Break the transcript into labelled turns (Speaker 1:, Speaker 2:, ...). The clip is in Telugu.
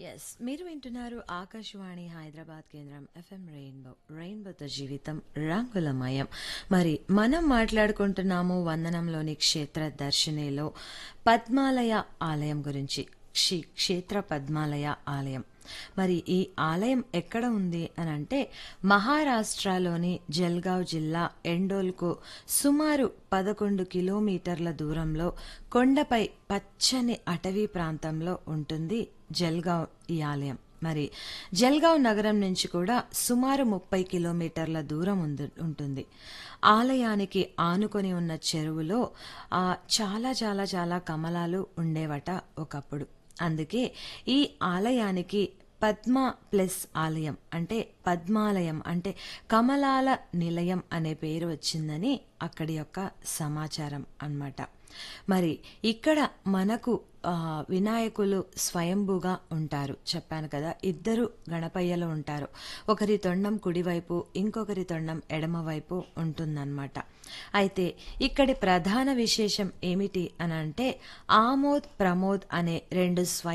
Speaker 1: ఎస్ మీరు వింటున్నారు ఆకాశవాణి హైదరాబాద్ కేంద్రం ఎఫ్ఎం రెయిన్బో రెయిన్బోతో జీవితం రంగులమయం మరి మనం మాట్లాడుకుంటున్నాము వందనంలోని క్షేత్ర దర్శినిలో పద్మాలయ ఆలయం గురించి క్షి- క్షేత్ర పద్మాలయ ఆలయం మరి ఈ ఆలయం ఎక్కడ ఉంది అని అంటే మహారాష్ట్రలోని జల్గావ్ జిల్లా ఎండోల్కు సుమారు పదకొండు కిలోమీటర్ల దూరంలో కొండపై పచ్చని అటవీ ప్రాంతంలో ఉంటుంది జల్గావ్ ఈ ఆలయం మరి జల్గావ్ నగరం నుంచి కూడా సుమారు ముప్పై కిలోమీటర్ల దూరం ఉంది- ఉంటుంది ఆలయానికి ఆనుకొని ఉన్న చెరువులో ఆ, చాలా చాలా చాలా కమలాలు ఉండేవట ఒకప్పుడు అందుకే ఈ ఆలయానికి పద్మ ప్లస్ ఆలయం అంటే పద్మాలయం అంటే కమలాల నిలయం అనే పేరు వచ్చిందని అక్కడి యొక్క సమాచారం అన్నమాట మరి ఇక్కడ మనకు ఆ, వినాయకులు స్వయంభూగా ఉంటారు చెప్పాను కదా ఇద్దరు గణపయ్యలు ఉంటారు ఒకరి తొండం కుడివైపు ఇంకొకరి తొండం ఎడమవైపు ఉంటుందన్నమాట అయితే ఇక్కడి ప్రధాన విశేషం ఏమిటి అని అంటే ఆమోద్ ప్రమోద్ అనే రెండు స్వయం